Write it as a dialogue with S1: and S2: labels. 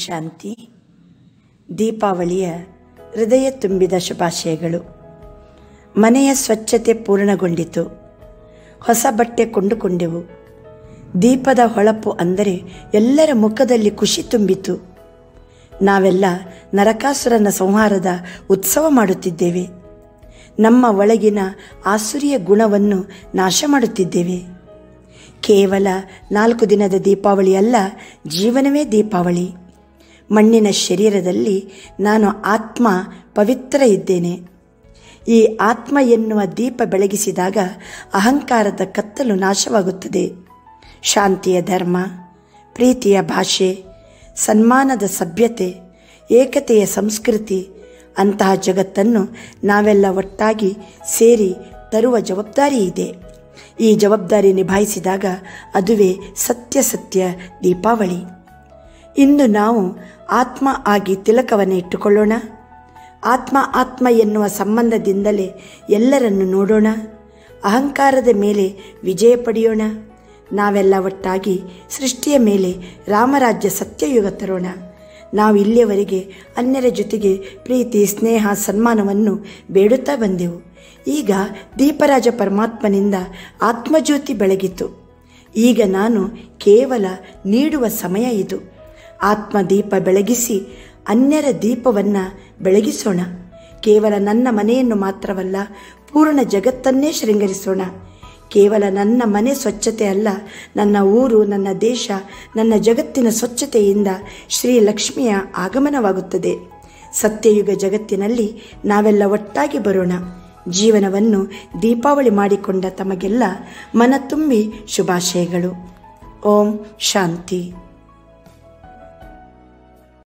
S1: ಶಾಂತಿ ದೀಪಾವಳಿಯ ಹೃದಯ ತುಂಬಿದ ಶುಭಾಶಯಗಳು ಮನೆಯ ಸ್ವಚ್ಛತೆ ಪೂರ್ಣಗೊಂಡಿತು ಹೊಸ ಬಟ್ಟೆ ಕೊಂಡುಕೊಂಡೆವು ದೀಪದ ಹೊಳಪು ಅಂದರೆ ಎಲ್ಲರ ಮುಖದಲ್ಲಿ ಖುಷಿ ತುಂಬಿತು ನಾವೆಲ್ಲ ನರಕಾಸುರನ ಸಂಹಾರದ ಉತ್ಸವ ಮಾಡುತ್ತಿದ್ದೇವೆ ನಮ್ಮ ಒಳಗಿನ ಆಸುರಿಯ ಗುಣವನ್ನು ನಾಶ ಮಾಡುತ್ತಿದ್ದೇವೆ ಕೇವಲ ನಾಲ್ಕು ದಿನದ ದೀಪಾವಳಿ ಅಲ್ಲ ಜೀವನವೇ ದೀಪಾವಳಿ ಮಣ್ಣಿನ ಶರೀರದಲ್ಲಿ ನಾನು ಆತ್ಮ ಪವಿತ್ರ ಇದ್ದೇನೆ ಈ ಆತ್ಮ ಎನ್ನುವ ದೀಪ ಬೆಳಗಿಸಿದಾಗ ಅಹಂಕಾರದ ಕತ್ತಲು ನಾಶವಾಗುತ್ತದೆ ಶಾಂತಿಯ ಧರ್ಮ ಪ್ರೀತಿಯ ಭಾಷೆ ಸನ್ಮಾನದ ಸಭ್ಯತೆ ಏಕತೆಯ ಸಂಸ್ಕೃತಿ ಅಂತಹ ಜಗತ್ತನ್ನು ನಾವೆಲ್ಲ ಒಟ್ಟಾಗಿ ಸೇರಿ ತರುವ ಜವಾಬ್ದಾರಿ ಇದೆ ಈ ಜವಾಬ್ದಾರಿ ನಿಭಾಯಿಸಿದಾಗ ಅದುವೇ ಸತ್ಯ ಸತ್ಯ ದೀಪಾವಳಿ ಇಂದು ನಾವು ಆತ್ಮ ಆಗಿ ತಿಲಕವನ್ನು ಇಟ್ಟುಕೊಳ್ಳೋಣ ಆತ್ಮ ಆತ್ಮ ಎನ್ನುವ ಸಂಬಂಧದಿಂದಲೇ ಎಲ್ಲರನ್ನು ನೋಡೋಣ ಅಹಂಕಾರದ ಮೇಲೆ ವಿಜಯ ಪಡೆಯೋಣ ನಾವೆಲ್ಲ ಒಟ್ಟಾಗಿ ಸೃಷ್ಟಿಯ ಮೇಲೆ ರಾಮರಾಜ್ಯ ಸತ್ಯಯುಗ ತರೋಣ ನಾವು ಇಲ್ಲಿಯವರೆಗೆ ಅನ್ಯರ ಜೊತೆಗೆ ಪ್ರೀತಿ ಸ್ನೇಹ ಸನ್ಮಾನವನ್ನು ಬೇಡುತ್ತಾ ಬಂದೆವು ಈಗ ದೀಪರಾಜ ಪರಮಾತ್ಮನಿಂದ ಆತ್ಮಜ್ಯೋತಿ ಬೆಳಗಿತು ಈಗ ನಾನು ಕೇವಲ ನೀಡುವ ಸಮಯ ಇದು ಆತ್ಮ ದೀಪ ಬೆಳಗಿಸಿ ಅನ್ಯರ ದೀಪವನ್ನು ಬೆಳಗಿಸೋಣ ಕೇವಲ ನನ್ನ ಮನೆಯನ್ನು ಮಾತ್ರವಲ್ಲ ಪೂರ್ಣ ಜಗತ್ತನ್ನೇ ಶೃಂಗರಿಸೋಣ ಕೇವಲ ನನ್ನ ಮನೆ ಸ್ವಚ್ಛತೆ ಅಲ್ಲ ನನ್ನ ಊರು ನನ್ನ ದೇಶ ನನ್ನ ಜಗತ್ತಿನ ಸ್ವಚ್ಛತೆಯಿಂದ ಶ್ರೀ ಲಕ್ಷ್ಮಿಯ ಆಗಮನವಾಗುತ್ತದೆ ಸತ್ಯಯುಗ ಜಗತ್ತಿನಲ್ಲಿ ನಾವೆಲ್ಲ ಒಟ್ಟಾಗಿ ಬರೋಣ ಜೀವನವನ್ನು ದೀಪಾವಳಿ ಮಾಡಿಕೊಂಡ ತಮಗೆಲ್ಲ ಮನ ತುಂಬಿ ಶುಭಾಶಯಗಳು ಓಂ ಶಾಂತಿ